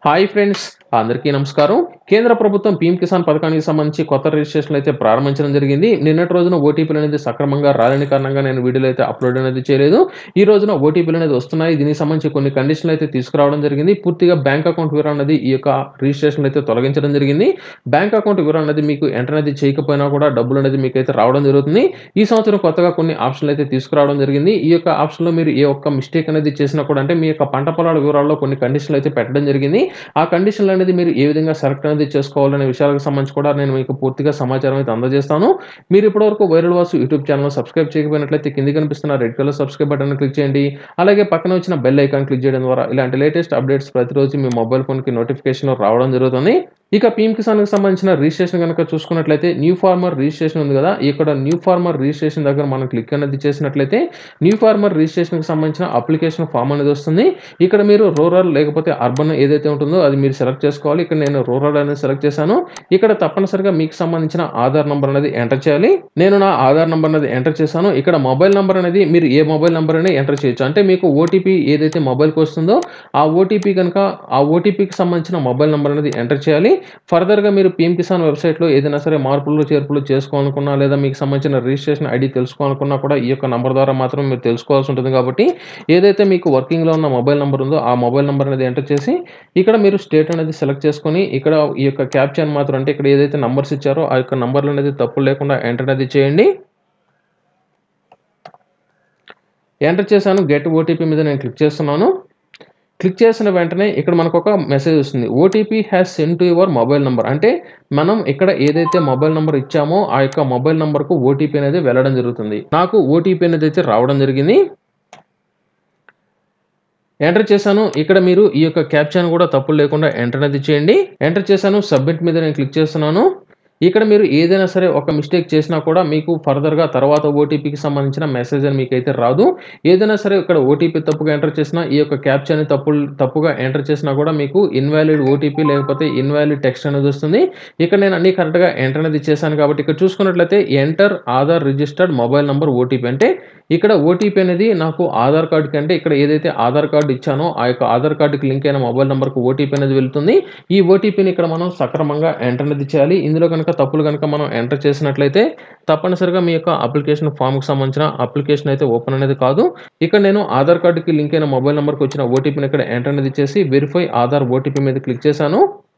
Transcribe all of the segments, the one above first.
hi friends అందరికీ నమస్కారం కేంద్ర ప్రభుత్వం పీఎం కిసాన్ పథకానికి సంబంధించి కొత్త రిజిస్ట్రేషన్లు అయితే ప్రారంభించడం జరిగింది నిన్నటి రోజున ఓటీపీలు అనేది సక్రమంగా రాలేని కారణంగా నేను వీడియోలో అయితే అప్లోడ్ అనేది చేయలేదు ఈ రోజున ఓటీపీలు అనేది వస్తున్నాయి దీనికి సంబంధించి కొన్ని కండిషన్లు అయితే తీసుకురావడం జరిగింది పూర్తిగా బ్యాంక్ అకౌంట్ వివరణ అనేది ఈ యొక్క రిజిస్ట్రేషన్ అయితే తొలగించడం జరిగింది బ్యాంక్ అకౌంట్ వివరణ అనేది మీకు ఎంటర్ అనేది చేయకపోయినా కూడా డబ్బులు అనేది మీకు అయితే రావడం జరుగుతుంది ఈ సంవత్సరం కొత్తగా కొన్ని ఆప్షన్లు అయితే తీసుకురావడం జరిగింది ఈ యొక్క ఆప్షన్లో మీరు ఏ ఒక్క మిస్టేక్ అనేది చేసినా కూడా అంటే మీ యొక్క పంట పొలాల వివరాల్లో కొన్ని కండిషన్లు అయితే పెట్టడం జరిగింది ఆ కండిషన్లు అనేది మీరు ఏ విధంగా సెలెక్ట్ అనేది చేసుకోవాలనే విషయాలకు సంబంధించి కూడా నేను మీకు పూర్తిగా సమాచారం అయితే అందజేస్తాను మీరు ఇప్పటివరకు viral Vasu YouTube channel subscribe చేయకపోయినట్లయితే కింది కనిపిస్తున్న red colour subscribe button click చేయండి అలాగే పక్కన వచ్చిన బెల్ ఐకాన్ క్లిక్ చేయడం ద్వారా ఇలాంటి లేటెస్ట్ అప్డేట్స్ ప్రతిరోజు మీ మొబైల్ ఫోన్కి నోటిఫికేషన్ రావడం జరుగుతుంది ఇక పీఎం కిసాన్కి సంబంధించిన రిజిస్ట్రేషన్ కనుక చూసుకున్నట్లయితే న్యూ ఫార్మర్ రిజిస్ట్రేషన్ ఉంది కదా ఇక్కడ న్యూ ఫార్మర్ రిజిస్ట్రేషన్ దగ్గర మనం క్లిక్ అనేది చేసినట్లయితే న్యూ ఫార్మర్ రిజిస్ట్రేషన్కి సంబంధించిన అప్లికేషన్ ఫామ్ అనేది వస్తుంది ఇక్కడ మీరు రూరల్ లేకపోతే అర్బన్ ఏదైతే ఉంటుందో అది మీరు సెలెక్ట్ చేసుకోవాలి ఇక్కడ నేను రూరల్ అనేది సెలెక్ట్ చేశాను ఇక్కడ తప్పనిసరిగా మీకు సంబంధించిన ఆధార్ నంబర్ అనేది ఎంటర్ చేయాలి నేను నా ఆధార్ నంబర్ అనేది ఎంటర్ చేశాను ఇక్కడ మొబైల్ నంబర్ అనేది మీరు ఏ మొబైల్ నంబర్ అనేది ఎంటర్ చేయొచ్చు అంటే మీకు ఓటీపీ ఏదైతే మొబైల్కి వస్తుందో ఆ ఓటీపీ కనుక ఆ ఓటీపీకి సంబంధించిన మొబైల్ నంబర్ అనేది ఎంటర్ చేయాలి ఫర్దర్గా మీరు పీఎం కిసాన్ వెబ్సైట్లో ఏదైనా సరే మార్పులు చేర్పులు చేసుకోవాలనుకున్నా లేదా మీకు సంబంధించిన రిజిస్ట్రేషన్ ఐడి తెలుసుకోవాలనుకున్నా కూడా ఈ యొక్క నంబర్ ద్వారా మాత్రం మీరు తెలుసుకోవాల్సి ఉంటుంది కాబట్టి ఏదైతే మీకు వర్కింగ్లో ఉన్న మొబైల్ నెంబర్ ఉందో ఆ మొబైల్ నెంబర్ అనేది ఎంటర్ చేసి ఇక్కడ మీరు స్టేట్ అనేది సెలెక్ట్ చేసుకొని ఇక్కడ ఈ యొక్క క్యాప్చర్ మాత్రం అంటే ఇక్కడ ఏదైతే నంబర్స్ ఇచ్చారో ఆ యొక్క నంబర్లు అనేది తప్పులు లేకుండా ఎంటర్ అనేది చేయండి ఎంటర్ చేశాను గెట్ ఓటీపీ మీద నేను క్లిక్ చేస్తున్నాను క్లిక్ చేసిన వెంటనే ఇక్కడ మనకు ఒక మెసేజ్ వస్తుంది OTP has send to your mobile number అంటే మనం ఇక్కడ ఏదైతే మొబైల్ నెంబర్ ఇచ్చామో ఆ యొక్క మొబైల్ నెంబర్కు ఓటీపీ అనేది వెళ్ళడం జరుగుతుంది నాకు ఓటీపీ అనేది అయితే రావడం జరిగింది ఎంటర్ చేశాను ఇక్కడ మీరు ఈ యొక్క క్యాప్షన్ కూడా తప్పులు లేకుండా ఎంటర్ అనేది చేయండి ఎంటర్ చేశాను సబ్మిట్ మీద నేను క్లిక్ చేస్తున్నాను ఇక్కడ మీరు ఏదైనా సరే ఒక మిస్టేక్ చేసినా కూడా మీకు ఫర్దర్గా తర్వాత ఓటీపీకి సంబంధించిన మెసేజ్ అని మీకు అయితే రాదు ఏదైనా సరే ఇక్కడ ఓటీపీ తప్పుగా ఎంటర్ చేసినా ఈ యొక్క క్యాప్చర్ని తప్పు తప్పుగా ఎంటర్ చేసినా కూడా మీకు ఇన్వాలిడ్ ఓటీపీ లేకపోతే ఇన్వాలిడ్ టెక్స్ట్ అనేది వస్తుంది ఇక్కడ నేను అన్ని కరెక్ట్గా ఎంటర్ అనేది చేశాను కాబట్టి ఇక్కడ చూసుకున్నట్లయితే enter Aadhaar registered mobile number OTP అంటే ఇక్కడ ఓటీపీ అనేది నాకు ఆధార్ కార్డు కంటే ఇక్కడ ఏదైతే ఆధార్ కార్డు ఇచ్చానో ఆ యొక్క ఆధార్ కార్డుకి లింక్ అయిన మొబైల్ నెంబర్కి ఓటీపీ అనేది వెళ్తుంది ఈ ఓటీపీని ఇక్కడ మనం సక్రమంగా ఎంటర్ అనేది చేయాలి ఇందులో కనుక తప్పులు కనుక మనం ఎంటర్ చేసినట్లయితే తప్పనిసరిగా మీ యొక్క అప్లికేషన్ ఫామ్కి సంబంధించిన అప్లికేషన్ అయితే ఓపెన్ అనేది కాదు ఇక్కడ నేను ఆధార్ కార్డుకి లింక్ అయిన మొబైల్ నెంబర్కి వచ్చిన ఓటీపీని ఇక్కడ ఎంటర్ అనేది చేసి వెరిఫై ఆధార్ ఓటీపీ మీద క్లిక్ చేశాను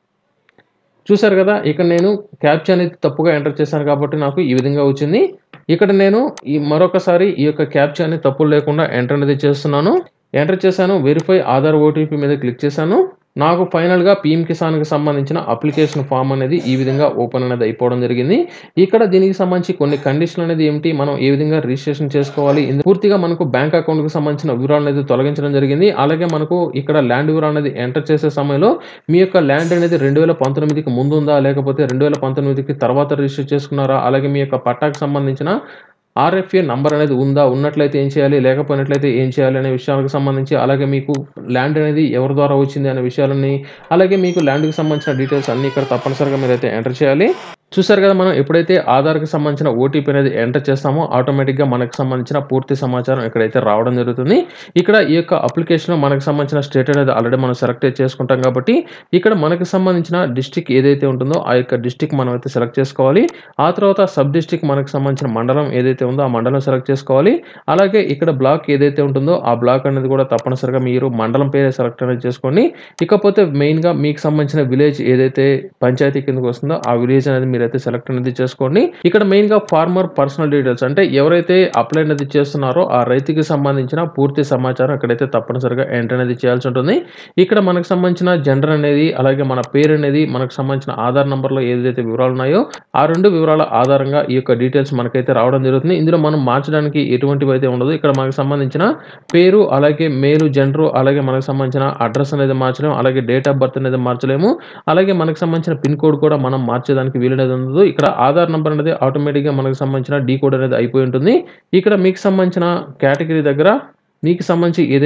చూసారు కదా ఇక్కడ నేను క్యాప్చర్ అనేది తప్పుగా ఎంటర్ చేశాను కాబట్టి నాకు ఈ విధంగా వచ్చింది ఇక్కడ నేను ఈ మరొకసారి ఈ యొక్క క్యాప్చర్ అనేది తప్పులు లేకుండా ఎంటర్ అనేది చేస్తున్నాను ఎంటర్ చేశాను వెరిఫై ఆధార్ ఓటీపీ మీద క్లిక్ చేశాను నాకు ఫైనల్గా పీఎం కిసాన్కి సంబంధించిన అప్లికేషన్ ఫామ్ అనేది ఈ విధంగా ఓపెన్ అనేది అయిపోవడం జరిగింది ఇక్కడ దీనికి సంబంధించి కొన్ని కండిషన్లు అనేది ఏమిటి మనం ఏ విధంగా రిజిస్ట్రేషన్ చేసుకోవాలి ఇందు- పూర్తిగా మనకు బ్యాంక్ అకౌంట్కి సంబంధించిన వివరాలు అనేది తొలగించడం జరిగింది అలాగే మనకు ఇక్కడ ల్యాండ్ వివరాలు అనేది ఎంటర్ చేసే సమయంలో మీ యొక్క ల్యాండ్ అనేది రెండు వేల పంతొమ్మిదికి ముందు ఉందా లేకపోతే రెండు వేల పంతొమ్మిదికి తర్వాత రిజిస్టర్ చేసుకున్నారా అలాగే మీ యొక్క పట్టాకు సంబంధించిన ఆర్ఎఫ్ఏ నంబర్ అనేది ఉందా ఉన్నట్లయితే ఏం చేయాలి లేకపోయినట్లయితే ఏం చేయాలి అనే విషయాలకు సంబంధించి అలాగే మీకు ల్యాండ్ అనేది ఎవరి ద్వారా వచ్చింది అనే విషయాలని అలాగే మీకు ల్యాండ్కి సంబంధించిన డీటెయిల్స్ అన్ని ఇక్కడ తప్పనిసరిగా మీరైతే ఎంటర్ చేయాలి చూసారు కదా మనం ఎప్పుడైతే ఆధార్కి సంబంధించిన ఓటీపీ అనేది ఎంటర్ చేస్తామో ఆటోమేటిక్గా మనకు సంబంధించిన పూర్తి సమాచారం ఇక్కడైతే రావడం జరుగుతుంది ఇక్కడ ఈ యొక్క అప్లికేషన్లో మనకు సంబంధించిన స్టేట్ అనేది ఆల్రెడీ మనం సెలెక్ట్ చేసుకుంటాం కాబట్టి ఇక్కడ మనకు సంబంధించిన డిస్టిక్ ఏదైతే ఉంటుందో ఆ యొక్క డిస్టిక్ మనం అయితే సెలెక్ట్ చేసుకోవాలి ఆ తర్వాత సబ్ డిస్టిక్ మనకు సంబంధించిన మండలం ఏదైతే ఉందో ఆ మండలం సెలెక్ట్ చేసుకోవాలి అలాగే ఇక్కడ బ్లాక్ ఏదైతే ఉంటుందో ఆ బ్లాక్ అనేది కూడా తప్పనిసరిగా మీరు మండలం పేరే సెలెక్ట్ అనేది చేసుకోండి ఇకపోతే మెయిన్గా మీకు సంబంధించిన విలేజ్ ఏదైతే పంచాయతీ కిందకు వస్తుందో ఆ విలేజ్ అనేది మీరైతే సెలెక్ట్ అనేది చేసుకోండి ఇక్కడ మెయిన్గా ఫార్మర్ పర్సనల్ డీటెయిల్స్ అంటే ఎవరైతే అప్లై అనేది చేస్తున్నారో ఆ రైతుకి సంబంధించిన పూర్తి సమాచారం ఇక్కడైతే తప్పనిసరిగా ఎంటర్ అనేది చేయాల్సి ఉంటుంది ఇక్కడ మనకు సంబంధించిన జెండర్ అనేది అలాగే మన పేరు అనేది మనకు సంబంధించిన ఆధార్ నంబర్లో ఏదైతే వివరాలు ఉన్నాయో ఆ రెండు వివరాల ఆధారంగా ఈ యొక్క డీటెయిల్స్ మనకైతే రావడం జరుగుతుంది ఇందులో మనం మార్చడానికి ఎటువంటివి అయితే ఉండదు ఇక్కడ మనకు సంబంధించిన పేరు అలాగే మేలు జెండర్ అలాగే మనకు సంబంధించిన అడ్రస్ అనేది మార్చలేము అలాగే డేట్ ఆఫ్ బర్త్ అనేది మార్చలేము అలాగే మనకు సంబంధించిన పిన్ కోడ్ కూడా మనం మార్చేదానికి వీలనేది ఉండదు ఇక్కడ ఆధార్ నంబర్ అనేది ఆటోమేటిక్గా మనకు సంబంధించిన డీ కోడ్ అనేది అయిపోయి ఉంటుంది ఇక్కడ మీకు సంబంధించిన కేటగిరీ దగ్గర మీకు సంబంధించి ఏదైతే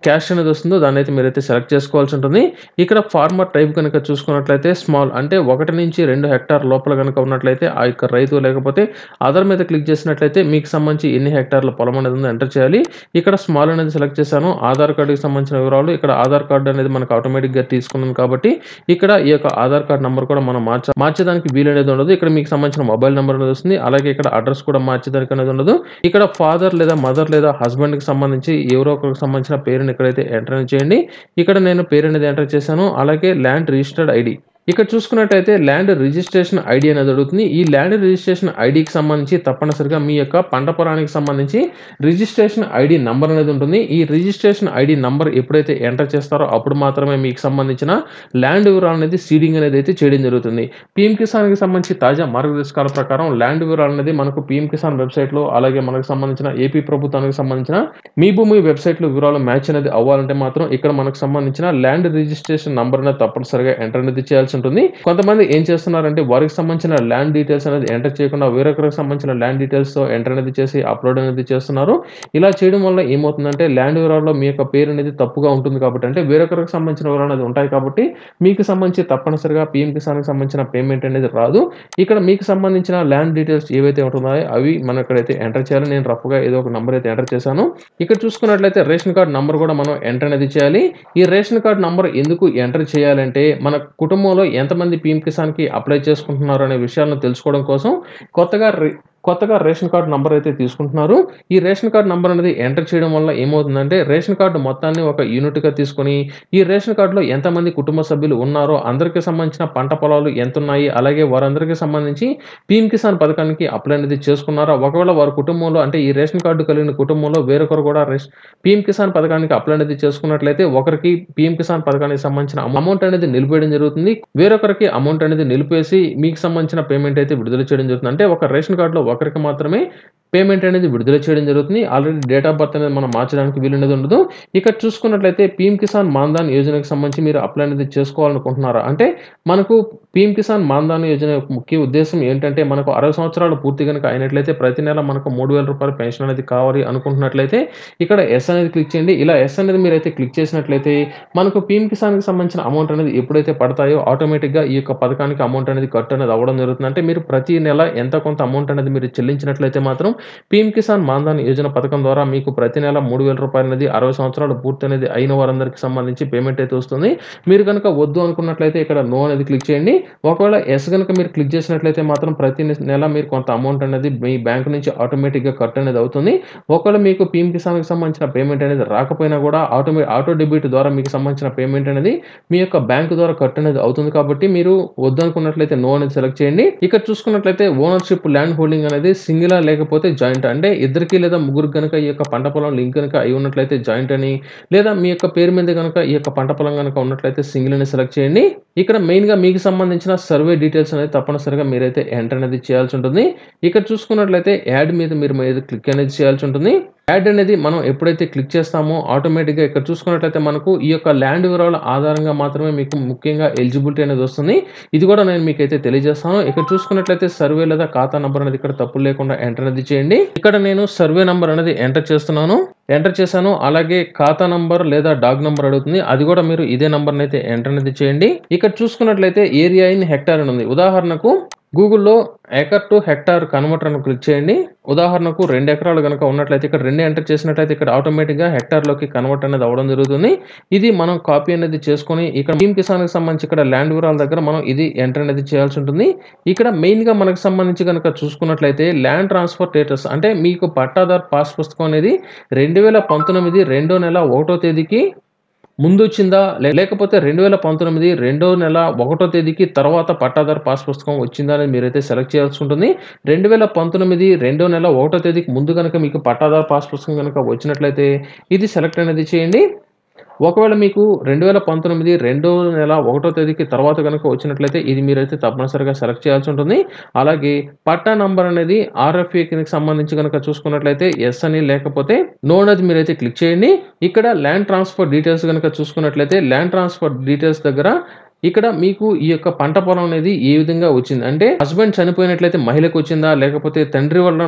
క్యాష్ అనేది వస్తుందో దాన్ని అయితే మీరైతే సెలెక్ట్ చేసుకోవాల్సి ఉంటుంది ఇక్కడ ఫార్మర్ టైప్ కనుక చూసుకున్నట్లయితే స్మాల్ అంటే ఒకటి నుంచి రెండు హెక్టార్ లోపల కనుక ఉన్నట్లయితే ఆ యొక్క రైతు లేకపోతే అదర్ మీద క్లిక్ చేసినట్లయితే మీకు సంబంధించి ఎన్ని హెక్టార్ల పొలం అనేది ఉందో ఎంటర్ చేయాలి ఇక్కడ స్మాల్ అనేది సెలెక్ట్ చేశాను ఆధార్ కార్డుకి సంబంధించిన వివరాలు ఇక్కడ ఆధార్ కార్డు అనేది మనకు ఆటోమేటిక్గా తీసుకున్నాం కాబట్టి ఇక్కడ ఈ యొక్క ఆధార్ కార్డ్ నెంబర్ కూడా మనం మార్చ మార్చేదానికి వీలు అనేది ఉండదు ఇక్కడ మీకు సంబంధించిన మొబైల్ నెంబర్ అనేది వస్తుంది అలాగే ఇక్కడ అడ్రస్ కూడా మార్చేదానికి అనేది ఉండదు ఇక్కడ ఫాదర్ లేదా మదర్ లేదా హస్బెండ్ కి సంబంధించి ఎవరో ఒకరికి సంబంధించిన పేరుని ఇక్కడైతే ఎంటర్ చేయండి ఇక్కడ నేను పేరు అనేది ఎంటర్ చేశాను అలాగే ల్యాండ్ రిజిస్టర్డ్ ఐడి ఇక్కడ చూసుకున్నట్టయితే ల్యాండ్ రిజిస్ట్రేషన్ ఐడి అనేది అడుగుతుంది ఈ ల్యాండ్ రిజిస్ట్రేషన్ ఐడికి సంబంధించి తప్పనిసరిగా మీ యొక్క పంట పొలానికి సంబంధించి రిజిస్ట్రేషన్ ఐడి నంబర్ అనేది ఉంటుంది ఈ రిజిస్ట్రేషన్ ఐడి నంబర్ ఎప్పుడైతే ఎంటర్ చేస్తారో అప్పుడు మాత్రమే మీకు సంబంధించిన ల్యాండ్ వివరాలు అనేది సీడింగ్ అనేది అయితే చేయడం జరుగుతుంది పిఎం కిసాన్కి సంబంధించి తాజా మార్గదర్శకాల ప్రకారం ల్యాండ్ వివరాలు అనేది మనకు పిఎం కిసాన్ వెబ్సైట్లో అలాగే మనకు సంబంధించిన ఏపీ ప్రభుత్వానికి సంబంధించిన మీ భూమి వెబ్సైట్లో వివరాలు మ్యాచ్ అనేది అవ్వాలంటే మాత్రం ఇక్కడ మనకు సంబంధించిన ల్యాండ్ రిజిస్ట్రేషన్ నంబర్ అనేది తప్పనిసరిగా ఎంటర్ అనేది చేయాల్సి ఉంటుంది కొంతమంది ఏం చేస్తున్నారంటే వారికి సంబంధించిన ల్యాండ్ డీటెయిల్స్ అనేది ఎంటర్ చేయకుండా వేరొకరికి సంబంధించిన ల్యాండ్ డీటెయిల్స్ తో ఎంటర్ అనేది చేసి అప్లోడ్ అనేది చేస్తున్నారు ఇలా చేయడం వల్ల ఏమవుతుందంటే ల్యాండ్ వివరాల్లో మీ యొక్క పేరు అనేది తప్పుగా ఉంటుంది కాబట్టి అంటే వేరొకరికి సంబంధించిన వివరాలు అనేది ఉంటాయి కాబట్టి మీకు సంబంధించి తప్పనిసరిగా పిఎం కిసాన్కి సంబంధించిన పేమెంట్ అనేది రాదు ఇక్కడ మీకు సంబంధించిన ల్యాండ్ డీటెయిల్స్ ఏవైతే ఉంటున్నాయో అవి మనం ఇక్కడైతే ఎంటర్ చేయాలి నేను రఫ్గా ఏదో ఒక నంబర్ అయితే ఎంటర్ చేశాను ఇక్కడ చూసుకున్నట్లయితే రేషన్ కార్డ్ నంబర్ కూడా మనం ఎంటర్ అనేది చేయాలి ఈ రేషన్ కార్డ్ నంబర్ ఎందుకు ఎంటర్ చేయాలంటే మన కుటుంబంలో ఎంతమంది పిఎం కిసాన్కి అప్లై చేసుకుంటున్నారు అనే విషయాలను తెలుసుకోవడం కోసం కొత్తగా రే- కొత్తగా రేషన్ కార్డు నంబర్ అయితే తీసుకుంటున్నారు ఈ రేషన్ కార్డు నంబర్ అనేది ఎంటర్ చేయడం వల్ల ఏమవుతుందంటే రేషన్ కార్డు మొత్తాన్ని ఒక యూనిట్గా తీసుకొని ఈ రేషన్ కార్డులో ఎంతమంది కుటుంబ సభ్యులు ఉన్నారో అందరికీ సంబంధించిన పంట పొలాలు ఎంత ఉన్నాయి అలాగే వారందరికీ సంబంధించి పీఎం కిసాన్ పథకానికి అప్లై అనేది చేసుకున్నారా ఒకవేళ వారి కుటుంబంలో అంటే ఈ రేషన్ కార్డు కలిగిన కుటుంబంలో వేరొకరు కూడా రేష్ పీఎం కిసాన్ పథకానికి అప్లై అనేది చేసుకున్నట్లయితే ఒకరికి పీఎం కిసాన్ పథకానికి సంబంధించిన అమౌంట్ అనేది నిలిపేయడం జరుగుతుంది వేరొకరికి అమౌంట్ అనేది నిలిపేసి మీకు సంబంధించిన పేమెంట్ అయితే విడుదల చేయడం జరుగుతుంది అంటే ఒక రేషన్ కార్డులో ఒకరికి మాత్రమే పేమెంట్ అనేది విడుదల చేయడం జరుగుతుంది ఆల్రెడీ డేట్ ఆఫ్ బర్త్ అనేది మనం మార్చడానికి వీలునేది ఉండదు ఇక్కడ చూసుకున్నట్లయితే పీఎం కిసాన్ మాన్దాన్ యోజనకు సంబంధించి మీరు అప్లై అనేది చేసుకోవాలనుకుంటున్నారా అంటే మనకు పీఎం కిసాన్ మాన్దాన్ యోజన యొక్క ముఖ్య ఉద్దేశం ఏంటంటే మనకు అరవై సంవత్సరాలు పూర్తి కనుక అయినట్లయితే ప్రతి నెల మనకు మూడు వేల రూపాయల పెన్షన్ అనేది కావాలి అనుకుంటున్నట్లయితే ఇక్కడ ఎస్ అనేది క్లిక్ చేయండి ఇలా ఎస్ అనేది మీరు అయితే క్లిక్ చేసినట్లయితే మనకు పీఎం కిసాన్కి సంబంధించిన అమౌంట్ అనేది ఎప్పుడైతే పడతాయో ఆటోమేటిక్గా ఈ యొక్క పథకానికి అమౌంట్ అనేది కట్ అనేది అవ్వడం జరుగుతుంది అంటే మీరు ప్రతి నెల ఎంత కొంత అమౌంట్ అనేది మీరు చెల్లించినట్లయితే మాత్రం పీఎం కిసాన్ మాన్ధాన్ యోజన పథకం ద్వారా మీకు ప్రతి నెల మూడు వేల రూపాయలు అనేది అరవై సంవత్సరాలు పూర్తి అనేది అయిన వారందరికీ సంబంధించి పేమెంట్ అయితే వస్తుంది మీరు కనుక వద్దు అనుకున్నట్లయితే ఇక్కడ నో అనేది క్లిక్ చేయండి ఒకవేళ ఎస్ కనుక మీరు క్లిక్ చేసినట్లయితే మాత్రం ప్రతి నెల మీరు కొంత అమౌంట్ అనేది మీ బ్యాంక్ నుంచి ఆటోమేటిక్గా కట్ అనేది అవుతుంది ఒకవేళ మీకు పీఎం కిసాన్కి సంబంధించిన పేమెంట్ అనేది రాకపోయినా కూడా ఆటోమే ఆటో డెబిట్ ద్వారా మీకు సంబంధించిన పేమెంట్ అనేది మీ యొక్క బ్యాంక్ ద్వారా కట్ అనేది అవుతుంది కాబట్టి మీరు వద్దనుకున్నట్లయితే నో అనేది సెలెక్ట్ చేయండి ఇక్కడ చూసుకున్నట్లయితే ఓనర్షిప్ ల్యాండ్ హోల్డింగ్ అనేది సింగిల్ లేకపోతే జాయింట్ అంటే ఇద్దరికి లేదా ముగ్గురు కనుక ఈ యొక్క పంట పొలం లింక్ కనుక అయి ఉన్నట్లయితే జాయింట్ అని లేదా మీ యొక్క పేరు మీద కనుక ఈ యొక్క పంట పొలం కనుక ఉన్నట్లయితే సింగిల్ అని సెలెక్ట్ చేయండి ఇక్కడ మెయిన్ గా మీకు సంబంధించిన సర్వే డీటెయిల్స్ అనేది తప్పనిసరిగా మీరైతే ఎంటర్ అనేది చేయాల్సి ఉంటుంది ఇక్కడ చూసుకున్నట్లయితే యాడ్ మీద మీరు మీద క్లిక్ అనేది చేయాల్సి ఉంటుంది యాడ్ అనేది మనం ఎప్పుడైతే క్లిక్ చేస్తామో ఆటోమేటిక్గా ఇక్కడ చూసుకున్నట్లయితే మనకు ఈ యొక్క ల్యాండ్ వివరాల ఆధారంగా మాత్రమే మీకు ముఖ్యంగా ఎలిజిబిలిటీ అనేది వస్తుంది ఇది కూడా నేను మీకు అయితే తెలియజేస్తాను ఇక్కడ చూసుకున్నట్లయితే సర్వే లేదా ఖాతా నంబర్ అనేది ఇక్కడ తప్పులు లేకుండా ఎంటర్ అనేది చేయండి ఇక్కడ నేను సర్వే నంబర్ అనేది ఎంటర్ చేస్తున్నాను ఎంటర్ చేశాను అలాగే ఖాతా నంబర్ లేదా డాగ్ నంబర్ అడుగుతుంది అది కూడా మీరు ఇదే నంబర్ అయితే ఎంటర్ అనేది చేయండి ఇక్కడ చూసుకున్నట్లయితే ఏరియా ఇన్ హెక్టార్ అని ఉంది ఉదాహరణకు గూగుల్లో ఎకర్ టు హెక్టార్ కన్వర్టర్ అని క్లిక్ చేయండి ఉదాహరణకు రెండు ఎకరాలు కనుక ఉన్నట్లయితే ఇక్కడ రెండు ఎంటర్ చేసినట్లయితే ఇక్కడ ఆటోమేటిక్గా హెక్టార్లోకి కన్వర్ట్ అనేది అవ్వడం జరుగుతుంది ఇది మనం కాపీ అనేది చేసుకొని ఇక్కడ భీమ్ కిసాన్కి సంబంధించి ఇక్కడ ల్యాండ్ వివరాల దగ్గర మనం ఇది ఎంటర్ అనేది చేయాల్సి ఉంటుంది ఇక్కడ మెయిన్గా మనకు సంబంధించి కనుక చూసుకున్నట్లయితే ల్యాండ్ ట్రాన్స్ఫర్ స్టేటస్ అంటే మీకు పట్టాదార్ పాస్ పుస్తకం అనేది రెండు వేల పంతొమ్మిది రెండో నెల ఒకటో తేదీకి ముందు వచ్చిందా లే- లేకపోతే రెండు వేల పంతొమ్మిది రెండో నెల ఒకటో తేదీకి తర్వాత పట్టాదారు పాస్ పుస్తకం వచ్చిందా అని మీరైతే సెలెక్ట్ చేయాల్సి ఉంటుంది రెండు వేల పంతొమ్మిది రెండో నెల ఒకటో తేదీకి ముందు కనుక మీకు పట్టాదారు పాస్ పుస్తకం కనుక వచ్చినట్లయితే ఇది సెలెక్ట్ అనేది చేయండి ఒకవేళ మీకు రెండు వేల పంతొమ్మిది రెండో నెల ఒకటో తేదీకి తర్వాత కనుక వచ్చినట్లయితే ఇది మీరైతే తప్పనిసరిగా సెలెక్ట్ చేయాల్సి ఉంటుంది అలాగే పట్టా నంబర్ అనేది ఆర్ఎఫ్ఏకి సంబంధించి కనుక చూసుకున్నట్లయితే ఎస్ అని లేకపోతే నో అనేది మీరైతే క్లిక్ చేయండి ఇక్కడ ల్యాండ్ ట్రాన్స్ఫర్ డీటెయిల్స్ కనుక చూసుకున్నట్లయితే ల్యాండ్ ట్రాన్స్ఫర్ డీటెయిల్స్ దగ్గర ఇక్కడ మీకు ఈ యొక్క పంట పొలం అనేది ఏ విధంగా వచ్చింది అంటే హస్బెండ్ చనిపోయినట్లయితే మహిళకు వచ్చిందా లేకపోతే తండ్రి వల్ల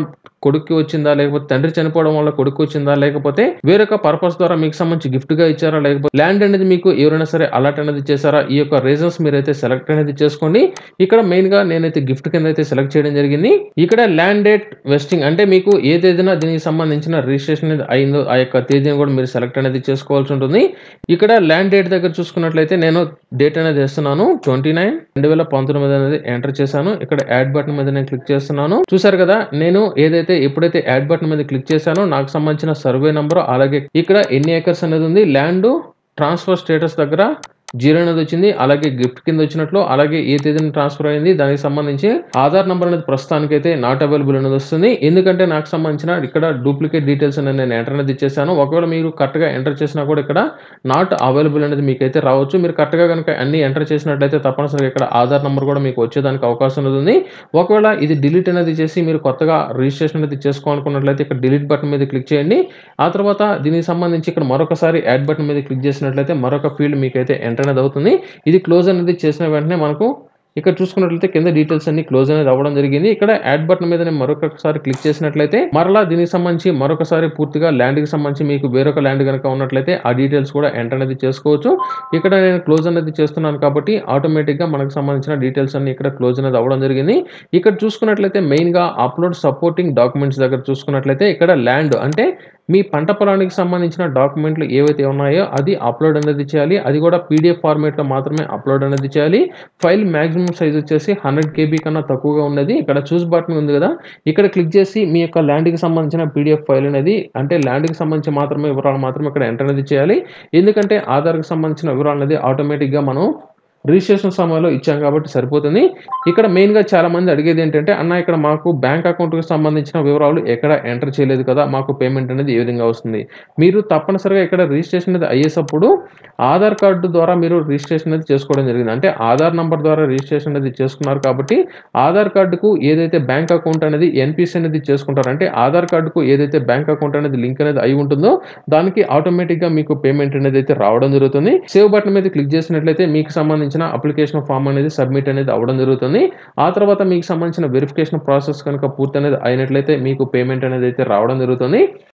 కొడుక్కి వచ్చిందా లేకపోతే తండ్రి చనిపోవడం వల్ల కొడుకు వచ్చిందా లేకపోతే వేరొక పర్పస్ ద్వారా మీకు సంబంధించి గిఫ్ట్ గా ఇచ్చారా లేకపోతే ల్యాండ్ అనేది మీకు ఎవరైనా సరే అలాట్ అనేది చేశారా ఈ యొక్క రీజన్స్ మీరైతే సెలెక్ట్ అనేది చేసుకోండి ఇక్కడ మెయిన్ గా నేనైతే గిఫ్ట్ కింద అయితే సెలెక్ట్ చేయడం జరిగింది ఇక్కడ ల్యాండ్ డేట్ వెస్టింగ్ అంటే మీకు ఏ తేదీన దీనికి సంబంధించిన రిజిస్ట్రేషన్ అనేది అయిందో ఆ యొక్క తేదీని కూడా మీరు సెలెక్ట్ అనేది చేసుకోవాల్సి ఉంటుంది ఇక్కడ ల్యాండ్ డేట్ దగ్గర చూసుకున్నట్లయితే నేను డేట్ అనేది వేస్తున్నాను ట్వంటీ నైన్ రెండు వేల పంతొమ్మిది అనేది ఎంటర్ చేశాను ఇక్కడ యాడ్ బటన్ మీద నేను క్లిక్ చేస్తున్నాను చూసారు కదా నేను ఏదైతే ఎప్పుడైతే యాడ్ బటన్ మీద క్లిక్ చేశానో నాకు సంబంధించిన సర్వే నంబర్ అలాగే ఇక్కడ ఎన్ని ఏకర్స్ అనేది ఉంది ల్యాండ్ ట్రాన్స్ఫర్ స్టేటస్ దగ్గర జీరో అనేది వచ్చింది అలాగే గిఫ్ట్ కింద వచ్చినట్లు అలాగే ఏ తేదీన ట్రాన్స్ఫర్ అయింది దానికి సంబంధించి ఆధార్ నంబర్ అనేది ప్రస్తుతానికి అయితే నాట్ అవైలబుల్ అనేది వస్తుంది ఎందుకంటే నాకు సంబంధించిన ఇక్కడ డూప్లికేట్ డీటెయిల్స్ అనేది నేను ఎంటర్ అనేది ఇచ్చేసాను ఒకవేళ మీరు కరెక్ట్ గా ఎంటర్ చేసినా కూడా ఇక్కడ నాట్ అవైలబుల్ అనేది మీకు అయితే రావచ్చు మీరు కరెక్ట్ గా కనుక అన్ని ఎంటర్ చేసినట్లయితే తప్పనిసరిగా ఇక్కడ ఆధార్ నంబర్ కూడా మీకు వచ్చేదానికి అవకాశం అనేది ఉంది ఒకవేళ ఇది డిలీట్ అనేది చేసి మీరు కొత్తగా రిజిస్ట్రేషన్ అనేది చేసుకోవాలనుకున్నట్లయితే ఇక్కడ డిలీట్ బటన్ మీద క్లిక్ చేయండి ఆ తర్వాత దీనికి సంబంధించి ఇక్కడ మరొకసారి యాడ్ బటన్ మీద క్లిక్ చేసినట్లయితే మరొక ఫీల్డ్ మీకు అయితే ఎంటర్ అనేది అవుతుంది ఇది క్లోజ్ అనేది చేసిన వెంటనే మనకు ఇక్కడ చూసుకున్నట్లయితే కింద డీటెయిల్స్ అన్ని క్లోజ్ అనేది అవ్వడం జరిగింది ఇక్కడ యాడ్ బటన్ మీద నేను మరొకసారి క్లిక్ చేసినట్లయితే మరలా దీనికి సంబంధించి మరొకసారి పూర్తిగా ల్యాండ్ కి సంబంధించి మీకు వేరొక ల్యాండ్ కనుక ఉన్నట్లయితే ఆ డీటెయిల్స్ కూడా ఎంటర్ అనేది చేసుకోవచ్చు ఇక్కడ నేను క్లోజ్ అనేది చేస్తున్నాను కాబట్టి ఆటోమేటిక్ గా మనకు సంబంధించిన డీటెయిల్స్ అన్ని ఇక్కడ క్లోజ్ అనేది అవ్వడం జరిగింది ఇక్కడ చూసుకున్నట్లయితే మెయిన్ గా అప్లోడ్ సపోర్టింగ్ డాక్యుమెంట్స్ దగ్గర చూసుకున్నట్లయితే ఇక్కడ ల్యాండ్ అంటే మీ పంట పొలానికి సంబంధించిన డాక్యుమెంట్లు ఏవైతే ఉన్నాయో అది అప్లోడ్ అనేది చేయాలి అది కూడా పీడిఎఫ్ ఫార్మేట్ లో మాత్రమే అప్లోడ్ అనేది చేయాలి ఫైల్ మాక్సిమం సైజ్ వచ్చేసి హండ్రెడ్ కేబీ కన్నా తక్కువగా ఉన్నది ఇక్కడ చూస్ బటన్ ఉంది కదా ఇక్కడ క్లిక్ చేసి మీ యొక్క ల్యాండ్ కి సంబంధించిన పీడిఎఫ్ ఫైల్ అనేది అంటే ల్యాండ్ కి సంబంధించి మాత్రమే వివరాలు మాత్రమే ఇక్కడ ఎంటర్ అనేది చేయాలి ఎందుకంటే ఆధార్ కి సంబంధించిన వివరాలు అనేది ఆటోమేటిక్ గా మనం రిజిస్ట్రేషన్ సమయంలో ఇచ్చాం కాబట్టి సరిపోతుంది ఇక్కడ మెయిన్ గా చాలా మంది అడిగేది ఏంటంటే అన్న ఇక్కడ మాకు బ్యాంక్ అకౌంట్ కి సంబంధించిన వివరాలు ఎక్కడ ఎంటర్ చేయలేదు కదా మాకు పేమెంట్ అనేది ఏ విధంగా వస్తుంది మీరు తప్పనిసరిగా ఇక్కడ రిజిస్ట్రేషన్ అనేది అయ్యేటప్పుడు ఆధార్ కార్డు ద్వారా మీరు రిజిస్ట్రేషన్ అనేది చేసుకోవడం జరిగింది అంటే ఆధార్ నంబర్ ద్వారా రిజిస్ట్రేషన్ అనేది చేసుకున్నారు కాబట్టి ఆధార్ కార్డుకు ఏదైతే బ్యాంక్ అకౌంట్ అనేది ఎన్పిసి అనేది చేసుకుంటారు అంటే ఆధార్ కార్డుకు ఏదైతే బ్యాంక్ అకౌంట్ అనేది లింక్ అనేది అయి ఉంటుందో దానికి ఆటోమేటిక్ గా మీకు పేమెంట్ అనేది అయితే రావడం జరుగుతుంది సేవ్ బటన్ మీద క్లిక్ చేసినట్లయితే మీకు సంబంధించిన అప్లికేషన్ ఫామ్ అనేది సబ్మిట్ అనేది అవ్వడం జరుగుతుంది ఆ తర్వాత మీకు సంబంధించిన వెరిఫికేషన్ ప్రాసెస్ కనుక పూర్తి అనేది అయినట్లయితే మీకు పేమెంట్ అనేది అయితే రావడం జరుగుతుంది